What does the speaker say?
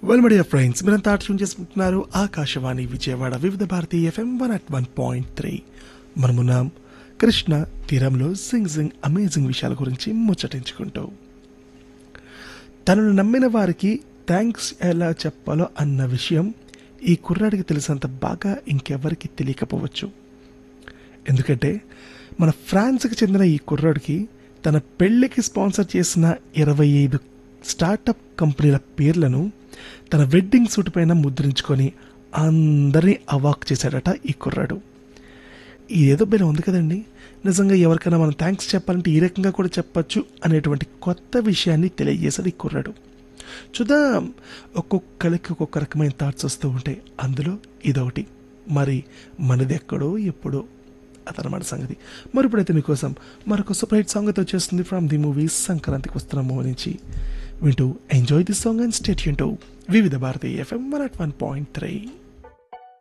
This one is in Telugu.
వెల్ మీడియా ఫ్రెండ్స్ మీరంతా ట్యూన్ చేసుకుంటున్నారు Akashvani Vijayawada Vividh Bharati FM one at one point three మనమున్నాం కృష్ణ తీరంలో సింగ్ సింగ్ అమేజింగ్ విషయాల గురించి ముచ్చటించుకుంటూ తనను నమ్మిన వారికి థ్యాంక్స్ ఎలా చెప్పాలో అన్న విషయం ఈ కుర్రాడికి తెలిసినంత బాగా ఇంకెవరికి తెలియకపోవచ్చు ఎందుకంటే మన ఫ్రాన్స్కి చెందిన ఈ కుర్రాడికి తన పెళ్లికి స్పాన్సర్ చేసిన ఇరవై ఐదు స్టార్టప్ కంపెనీల పేర్లను తన వెడ్డింగ్ సూట్ పైన ముద్రించుకొని అందరినీ అవాక్ చేశాడట ఈ కుర్రాడు ఇదేదో బెల ఉంది కదండి నిజంగా ఎవరికైనా మనం థ్యాంక్స్ చెప్పాలంటే ఈ రకంగా కూడా చెప్పచ్చు అనేటువంటి కొత్త విషయాన్ని తెలియజేశాడు ఈ కుర్రాడు చూద్దాం ఒక్కొక్కరికి ఒక్కొక్క రకమైన థాట్స్ వస్తూ ఉంటాయి అందులో ఇదొకటి మరి మనది ఎక్కడో ఎప్పుడో అదనమాట సంగతి మరి ఇప్పుడైతే మీకోసం మరొక సూపర్ హిట్ సాంగ్ అయితే వచ్చేస్తుంది ఫ్రమ్ ది మూవీ సంక్రాంతికి వస్తున్నాము నుంచి వింటూ enjoy this song and state to Vividh Bharati FM one at one point three